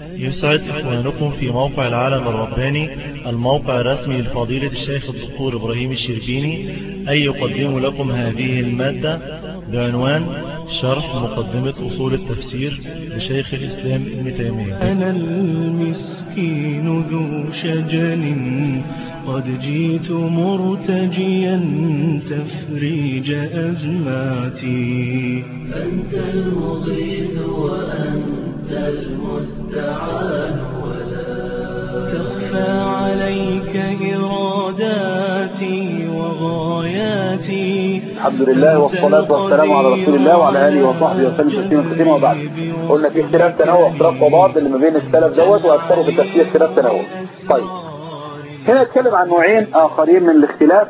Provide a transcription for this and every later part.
يسعد إخوانكم في موقع العالم الرباني الموقع الرسمي لفضيلة الشيخ الدكتور إبراهيم الشربيني أن يقدم لكم هذه المادة بعنوان شرح مقدمة أصول التفسير لشيخ الإسلام ابن تيمية أنا المسكين ذو شجن قد جئت مرتجيا تفريج أزماتي أنت المغيث وأنت المستعان ولا تخفى عليك إراداتي وغاياتي الحمد لله والصلاة والسلام على رسول الله وعلى آله وصحبه وسلم تسليما كثيرا وبعد قلنا في اختلاف تنوع اختلاف تضاد اللي ما بين السلف دوت واكثره في التفسير اختلاف تنوع طيب هنا اتكلم عن نوعين آخرين من الاختلاف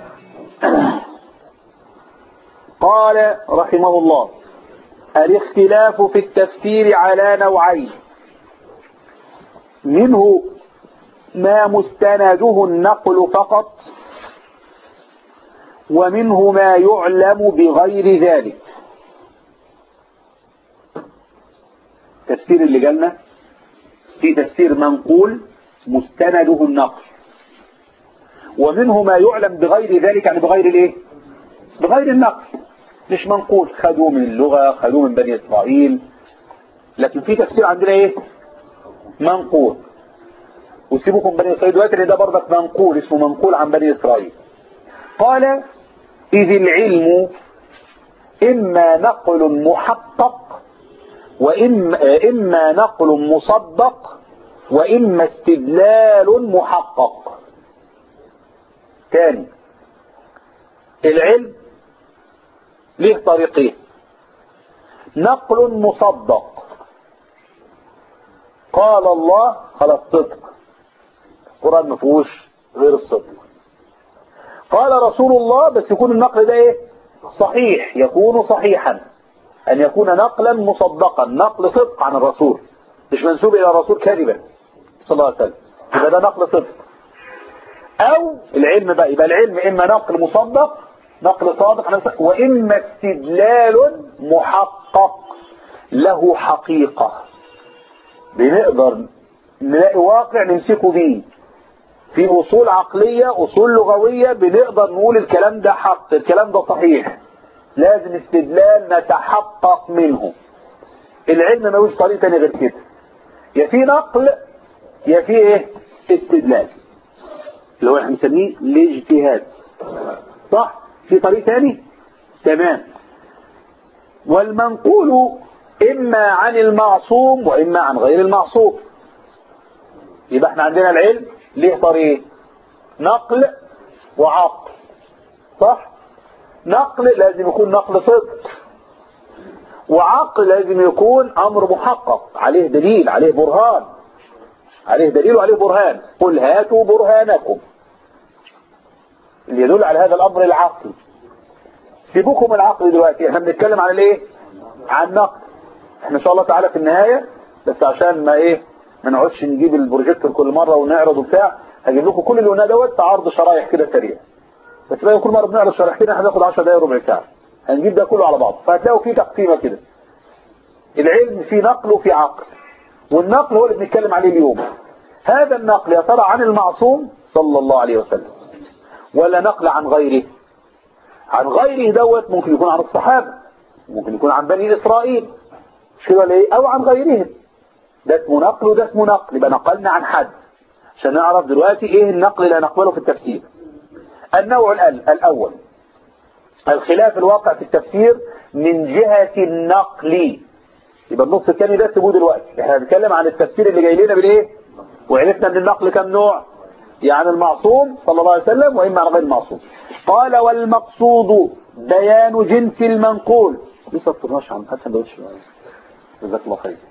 قال رحمه الله الاختلاف في التفسير على نوعين منه ما مستنده النقل فقط ومنه ما يعلم بغير ذلك تفسير اللي جالنا في تفسير منقول مستنده النقل ومنه ما يعلم بغير ذلك يعني بغير الايه بغير النقل مش منقول خدوه من اللغة خدوه من بني اسرائيل لكن في تفسير عندنا ايه منقول وسيبكم بني اسرائيل دلوقتي لان ده برضك منقول اسمه منقول عن بني اسرائيل قال إذ العلم إما نقل محقق وإما إما نقل مصدق وإما استدلال محقق تاني العلم له طريقين نقل مصدق قال الله خلاص صدق القرآن ما فيهوش غير الصدق قال رسول الله بس يكون النقل ده ايه صحيح يكون صحيحا ان يكون نقلا مصدقا نقل صدق عن الرسول مش منسوب الى الرسول كذبا صلى الله عليه وسلم يبقى ده نقل صدق او العلم بقى يبقى العلم اما نقل مصدق نقل صادق واما استدلال محقق له حقيقة بنقدر نلاقي واقع نمسكه بيه في أصول عقلية أصول لغوية بنقدر نقول الكلام ده حق الكلام ده صحيح لازم استدلال نتحقق منه العلم ملوش طريق تاني غير كده يا في نقل يا في ايه استدلال اللي هو احنا بنسميه الاجتهاد صح في طريق تاني تمام والمنقول اما عن المعصوم واما عن غير المعصوم يبقى احنا عندنا العلم ليه طريق نقل وعقل صح نقل لازم يكون نقل صدق وعقل لازم يكون امر محقق عليه دليل عليه برهان عليه دليل وعليه برهان قل هاتوا برهانكم اللي يدل على هذا الامر العقل سيبوكم العقل دلوقتي احنا بنتكلم عن الايه عن النقل احنا ان شاء الله تعالى في النهاية بس عشان ما ايه ما نقعدش نجيب البروجيكتور كل مرة ونعرض وبتاع هجيب لكم كل اللي قلناه دوت في عرض شرايح كده سريع بس بقى كل مرة بنعرض شرايح كده هناخد 10 دقايق ربع ساعة هنجيب ده كله على بعض فهتلاقوا فيه تقسيمة كده العلم فيه نقل وفيه عقل والنقل هو اللي بنتكلم عليه اليوم هذا النقل يا ترى عن المعصوم صلى الله عليه وسلم ولا نقل عن غيره عن غيره دوت ممكن يكون عن الصحابة ممكن يكون عن بني إسرائيل مش كده ولا ايه او عن غيرهم ده اسمه نقل وده اسمه نقل يبقى نقلنا عن حد عشان نعرف دلوقتي ايه النقل اللي هنقبله في التفسير النوع الاول الخلاف الواقع في التفسير من جهة النقل يبقى النص الثاني ده سيبوه دلوقتي احنا هنتكلم عن التفسير اللي جاي لنا بالايه وعرفنا من النقل كم نوع يعني المعصوم صلى الله عليه وسلم واما عن غير المعصوم قال والمقصود بيان جنس المنقول لسه فطرناش عن هات سندوتش جزاك الله خير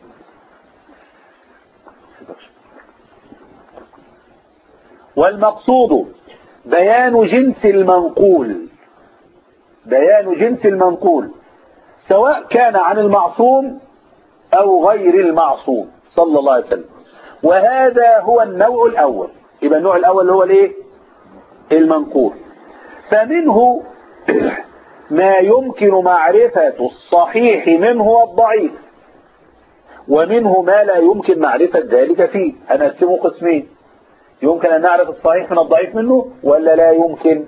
والمقصود بيان جنس المنقول بيان جنس المنقول سواء كان عن المعصوم أو غير المعصوم صلى الله عليه وسلم وهذا هو النوع الأول يبقى النوع الأول هو الايه المنقول فمنه ما يمكن معرفة الصحيح منه والضعيف ومنه ما لا يمكن معرفة ذلك فيه هنقسمه قسمين يمكن أن نعرف الصحيح من الضعيف منه ولا لا يمكن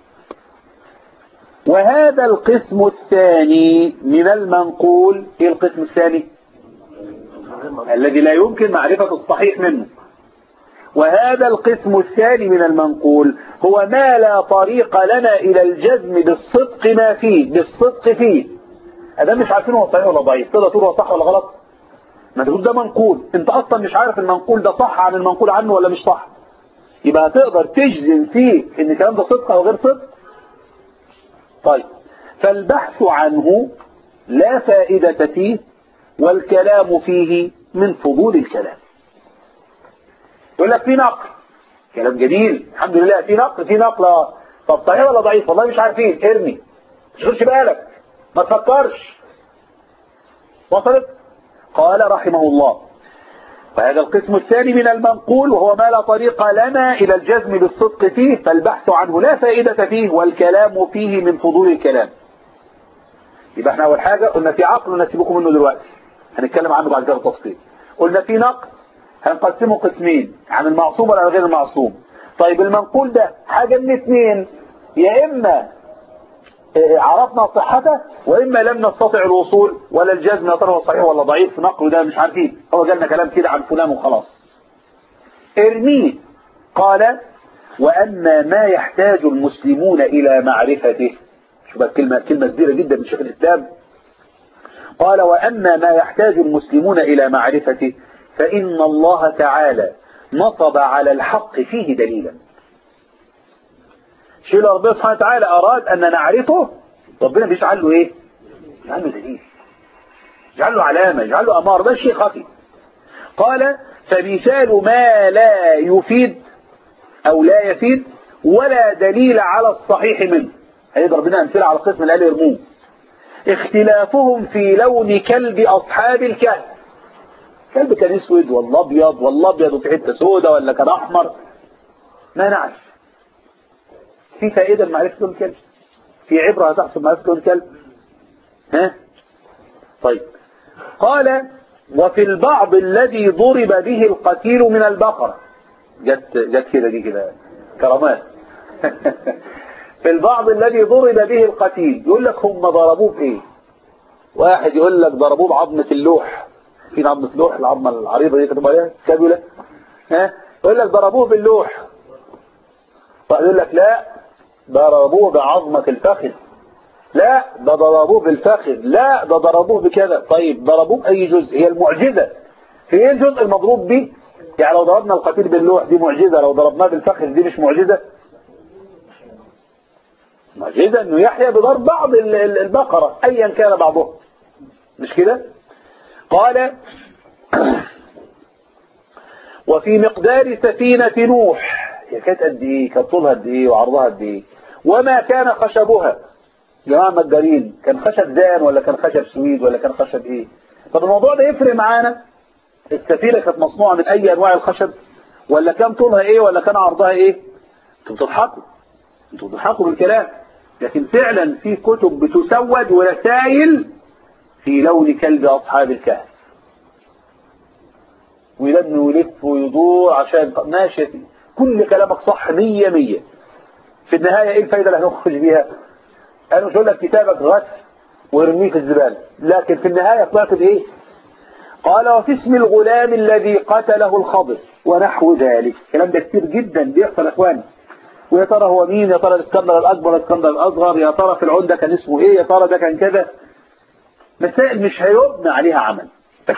وهذا القسم الثاني من المنقول ايه القسم الثاني الذي لا يمكن معرفة الصحيح منه وهذا القسم الثاني من المنقول هو ما لا طريق لنا إلى الجزم بالصدق ما فيه بالصدق فيه هذا مش عارفين هو صحيح ولا ضعيف تقدر تقول هو صح ولا غلط ما تقول ده منقول انت اصلا مش عارف المنقول ده صح عن المنقول عنه ولا مش صح يبقى هتقدر تجزم فيه ان الكلام ده صدق او غير صدق طيب فالبحث عنه لا فائدة فيه والكلام فيه من فضول الكلام يقول لك في نقل كلام جميل الحمد لله في نقل في نقل آه. طب صحيح ولا ضعيف والله مش عارفين ارمي ما تشغلش بالك ما تفكرش وصلت قال رحمه الله وهذا القسم الثاني من المنقول وهو ما لا طريق لنا إلى الجزم بالصدق فيه فالبحث عنه لا فائدة فيه والكلام فيه من فضول الكلام يبقى احنا أول حاجة قلنا في عقل نسيبكم منه دلوقتي هنتكلم عنه بعد كده بالتفصيل قلنا في نقل هنقسمه قسمين عن المعصوم ولا غير المعصوم طيب المنقول ده حاجة من اثنين يا إما عرفنا صحته وإما لم نستطع الوصول ولا الجزم يا ترى هو صحيح ولا ضعيف نقله ده مش عارفين هو جالنا كلام كده عن فلان وخلاص ارميه قال وأما ما يحتاج المسلمون إلى معرفته شوف الكلمة كلمة كبيرة جدا من شيخ الإسلام قال وأما ما يحتاج المسلمون إلى معرفته فإن الله تعالى نصب على الحق فيه دليلا شيء ربنا سبحانه وتعالى أراد أن نعرفه ربنا بيجعل له إيه يجعل له دليل يجعل له علامة يجعل له أمار ده شيء خفي قال فمثال ما لا يفيد أو لا يفيد ولا دليل على الصحيح منه هيضرب ربنا أمثلة على القسم اللي قال يرموه اختلافهم في لون كلب أصحاب الكهف كلب كان اسود ولا ابيض ولا ابيض وفي حته سوداء ولا كان احمر ما نعرف في فائده لمعرفه لون الكلب في عبره هتحصل معرفه لون الكلب ها طيب قال وفي البعض الذي ضرب به القتيل من البقره جت جت كده دي كده كرامات في البعض الذي ضرب به القتيل يقول لك هم ضربوه بايه واحد يقول لك ضربوه بعظمه اللوح في عظمة لوح العظمة العريضة دي كتب عليها سكابولا ها يقول لك ضربوه باللوح واحد يقول لك لا ضربوه بعظمة الفخذ لا ده ضربوه بالفخذ لا ده ضربوه بكذا طيب ضربوه بأي جزء هي المعجزة في ايه الجزء المضروب به يعني لو ضربنا القتيل باللوح دي معجزة لو ضربناه بالفخذ دي مش معجزة معجزة انه يحيى بضرب بعض البقرة ايا كان بعضهم مش كده قال وفي مقدار سفينة نوح هي كانت قد ايه كانت طولها قد ايه وعرضها قد ايه وما كان خشبها جماعة مجارين كان خشب دان ولا كان خشب سويد ولا كان خشب ايه طب الموضوع ده يفرق معانا السفينة كانت مصنوعة من اي انواع الخشب ولا كان طولها ايه ولا كان عرضها ايه انتوا بتضحكوا انتوا بتضحكوا بالكلام لكن فعلا في كتب بتسود ورسائل في لون كلب أصحاب الكهف ويلم ويلف ويدور عشان ماشي كل كلامك صح مية مية في النهاية ايه الفايدة اللي هنخرج بيها انا مش هقول لك كتابك غث وارميه في الزبالة لكن في النهاية طلعت بايه قال وفي اسم الغلام الذي قتله الخضر ونحو ذلك الكلام ده كتير جدا بيحصل يا اخواني ويا ترى هو مين يا ترى الاسكندر الاكبر الاسكندر الاصغر يا ترى فرعون ده كان اسمه ايه يا ترى ده كان كذا مسائل مش هيبنى عليها عمل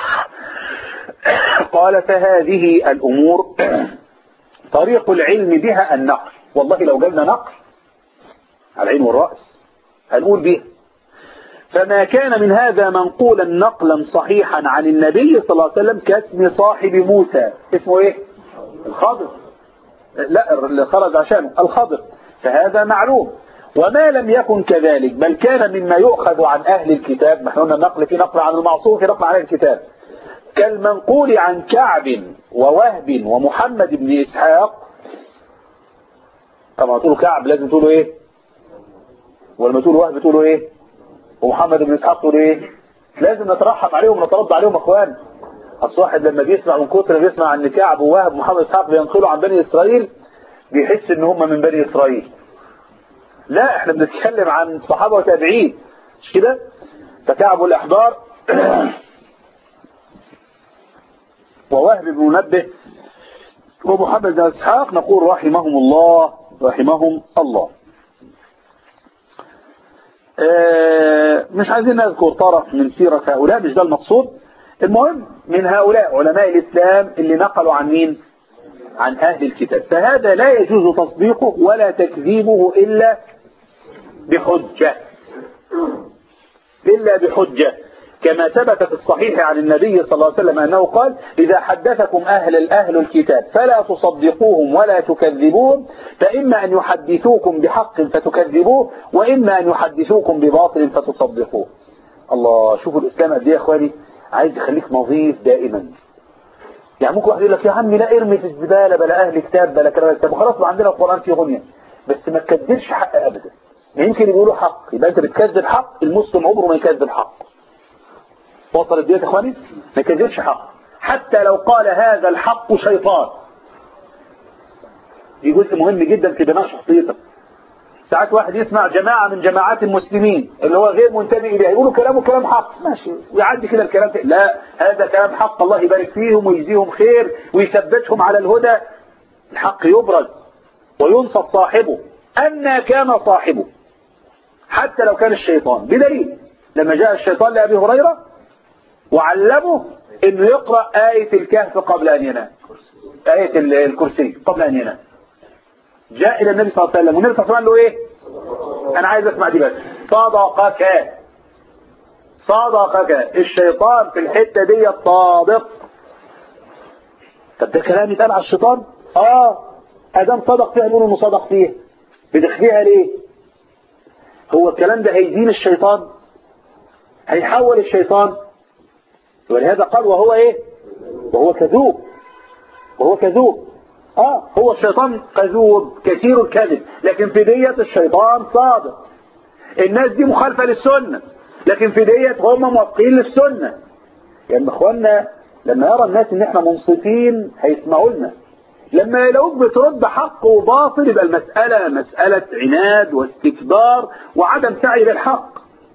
قال فهذه الأمور طريق العلم بها النقل والله لو جبنا نقل على العين والرأس هنقول بها فما كان من هذا منقولا نقلا صحيحا عن النبي صلى الله عليه وسلم كاسم صاحب موسى اسمه ايه الخضر لا اللي خرج عشانه الخضر فهذا معلوم وما لم يكن كذلك بل كان مما يؤخذ عن أهل الكتاب نحن قلنا النقل في نقل عن المعصوم في نقل عن أهل الكتاب كالمنقول عن كعب ووهب ومحمد بن إسحاق طبعا تقولوا كعب لازم تقولوا ايه ولما تقولوا وهب تقولوا ايه ومحمد بن إسحاق تقولوا ايه لازم نترحم عليهم ونترضى عليهم اخوان اصل واحد لما بيسمع من كتر ما بيسمع عن كعب ووهب ومحمد اسحاق بينقلوا عن بني اسرائيل بيحس ان هم من بني اسرائيل لا احنا بنتكلم عن صحابه وتابعين مش كده فكعب الاحبار ووهب بن منبه ومحمد بن اسحاق نقول رحمهم الله رحمهم الله آه، مش عايزين نذكر طرف من سيرة هؤلاء مش ده المقصود المهم من هؤلاء علماء الإسلام اللي نقلوا عن مين عن أهل الكتاب فهذا لا يجوز تصديقه ولا تكذيبه إلا بحجة إلا بحجة كما ثبت في الصحيح عن النبي صلى الله عليه وسلم أنه قال إذا حدثكم أهل الأهل الكتاب فلا تصدقوهم ولا تكذبوهم فإما أن يحدثوكم بحق فتكذبوه وإما أن يحدثوكم بباطل فتصدقوه الله شوفوا الإسلام قد إيه يا إخواني عايز يخليك نظيف دائما يعني ممكن واحد يقول لك يا عمي لا ارمي في الزبالة بلا أهل كتاب بلا كلام كتاب خلاص ما عندنا القرآن فيه غنية بس ما تكذبش حق أبدا يمكن يقولوا حق يبقى أنت بتكذب حق المسلم عمره ما يكذب حق وصلت ديت يا اخواني ما كذبش حق حتى لو قال هذا الحق شيطان دي جزء مهم جدا في بناء شخصيتك ساعات واحد يسمع جماعة من جماعات المسلمين اللي هو غير منتمي إليه يقولوا كلامه كلام حق ماشي ويعدي كده الكلام فيه. لا هذا كلام حق الله يبارك فيهم ويجزيهم خير ويثبتهم على الهدى الحق يبرز وينصف صاحبه أن كان صاحبه حتى لو كان الشيطان بدليل لما جاء الشيطان لأبي هريرة وعلمه انه يقرأ آية الكهف قبل ان ينام آية الكرسي قبل ان ينام جاء الى النبي صلى الله عليه وسلم والنبي صلى الله عليه وسلم قال له ايه انا عايز اسمع دي بس صدقك صدقك الشيطان في الحتة دي صادق طب ده كلام يتقال على الشيطان اه ادام صدق فيها نقول انه صدق فيها بتخفيها ليه هو الكلام ده هيدين الشيطان هيحول الشيطان ولهذا قال وهو ايه وهو كذوب وهو كذوب اه هو الشيطان كذوب كثير الكذب لكن في دية الشيطان صادق الناس دي مخالفة للسنة لكن في دية هم موافقين للسنة يعني اخوانا لما يرى الناس ان احنا منصفين هيسمعوا لنا لما يلاقوك بترد حق وباطل يبقى المسألة مسألة عناد واستكبار وعدم سعي للحق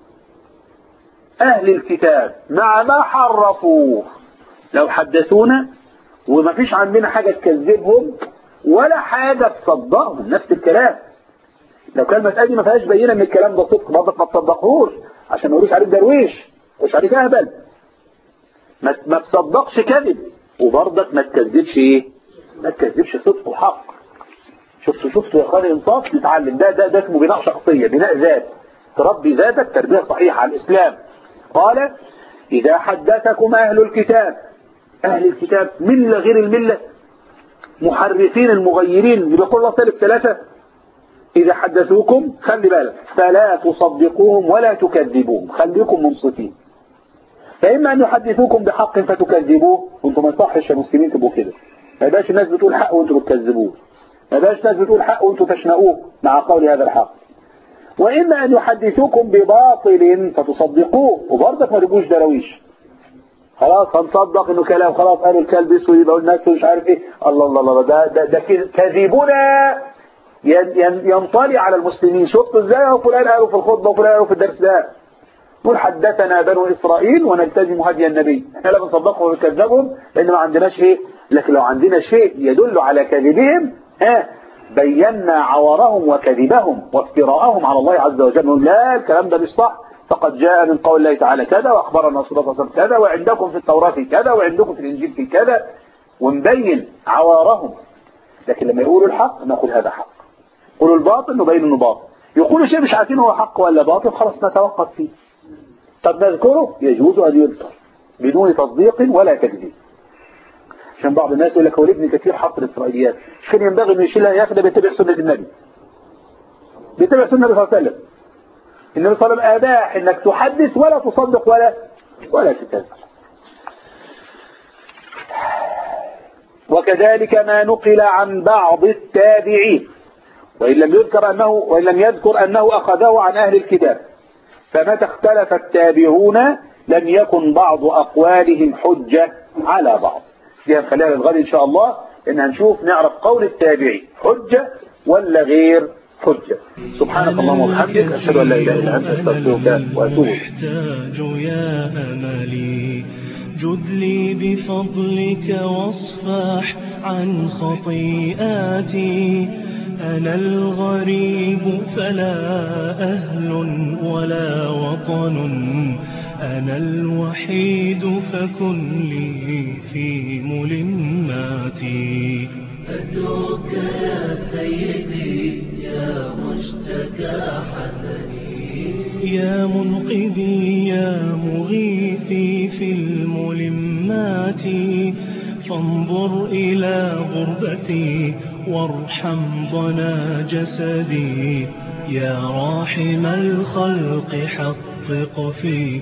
أهل الكتاب مع ما حرفوه لو حدثونا وما فيش عندنا حاجة تكذبهم ولا حاجة تصدقهم نفس الكلام لو كان المسألة دي ما فيهاش بينة ان الكلام ده صدق برضك ما تصدقهوش عشان ما يقولوش عليك درويش مش عليك اهبل ما, ما تصدقش كذب وبرضك ما تكذبش ايه ما تكذبش صدق وحق شفتوا شفتوا يا اخواني انصاف نتعلم ده ده ده اسمه بناء شخصية بناء ذات تربي ذاتك تربية صحيحة على الاسلام قال إذا حدثكم أهل الكتاب أهل الكتاب ملة غير الملة محرفين المغيرين يقول الله ثالث ثلاثة إذا حدثوكم خلي بالك فلا تصدقوهم ولا تكذبوهم خليكم منصفين فإما أن يحدثوكم بحق فتكذبوه وانتم ما يصحش يا مسلمين تبقوا كده ما يبقاش الناس بتقول حق وانتم بتكذبوه ما يبقاش الناس بتقول حق وانتم تشنقوه مع قول هذا الحق وإما أن يحدثوكم بباطل فتصدقوه وبرضك ما تبقوش درويش خلاص هنصدق انه كلام خلاص قالوا الكلب اسود يبقى الناس مش عارف ايه الله الله الله ده ده, ده كذبنا ينطلي على المسلمين شفتوا ازاي هو فلان قالوا في الخطبه وفلان قالوا في الدرس ده قل حدثنا بنو اسرائيل ونلتزم هدي النبي احنا لا بنصدقهم ونكذبهم لان ما عندناش ايه لكن لو عندنا شيء يدل على كذبهم ها بينا عورهم وكذبهم وافتراءهم على الله عز وجل نقول لا الكلام ده مش صح فقد جاء من قول الله تعالى كذا واخبرنا رسول الله صلى الله عليه وسلم كذا وعندكم في التوراة كذا وعندكم في الانجيل في كذا ونبين عوارهم لكن لما يقولوا الحق نقول هذا حق يقولوا الباطل نبين انه باطل يقولوا شيء مش عارفين هو حق ولا باطل خلاص نتوقف فيه طب نذكره يجوز ان يذكر بدون تصديق ولا تكذيب عشان بعض الناس يقول لك هو ابن كثير حط الاسرائيليات مش كان ينبغي انه يشيلها يا اخي ده بيتبع سنه النبي بيتبع سنه النبي صلى الله عليه وسلم النبي صلى الله عليه وسلم اباح انك تحدث ولا تصدق ولا ولا تكذب وكذلك ما نقل عن بعض التابعين وإن لم يذكر أنه وإن لم يذكر أنه أخذه عن أهل الكتاب فمتى اختلف التابعون لم يكن بعض أقوالهم حجة على بعض دي هنخليها للغد إن شاء الله إن هنشوف نعرف قول التابعي حجة ولا غير حجة سبحانك اللهم وبحمدك أشهد أن لا إله إلا أنت أستغفرك وأتوب إليك محتاج يا أملي جد لي بفضلك واصفح عن خطيئاتي أنا الغريب فلا أهل ولا وطن أنا الوحيد فكن لي في ملماتي أتوك يا سيدي يا مشتكى حسني يا منقذي يا مغيثي في الملمات فانظر إلى غربتي وارحم ضنا جسدي يا راحم الخلق حقق في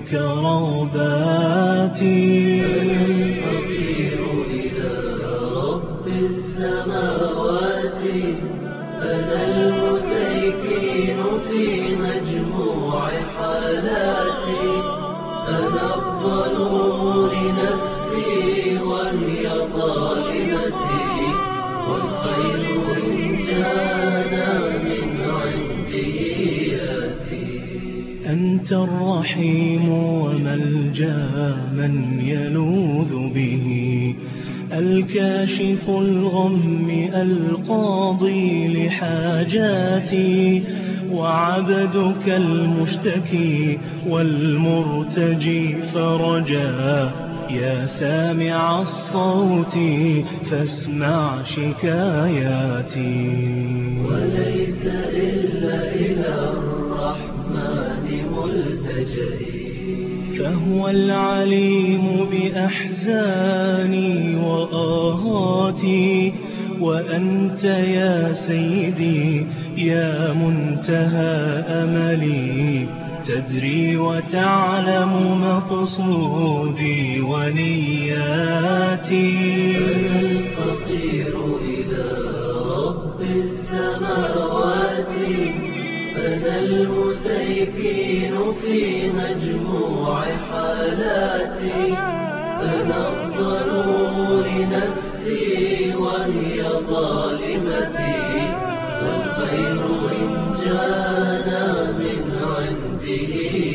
كرباتي الفقير إلى رب السماوات أنا المسيكين في مجموع حالاتي أنا الظلوم لنفسي وهي ظالمتي والخير إن جانا من عنده ياتي أنت الرحيم وملجا من يلوذ به الكاشف الغم القاضي لحاجاتي وعبدك المشتكي والمرتجي فرجا يا سامع الصوت فاسمع شكاياتي وليس إلا إلى الرحمن ملتجئي فهو العليم بأحزاني وآهاتي وأنت يا سيدي يا منتهى أملي تدري وتعلم مقصودي ونياتي الفقير إلى رب السماوات أنا المسيكين في مجموع حالاتي أنا الظلوم لنفسي وهي ظالمتي والخير إن جانا من عنده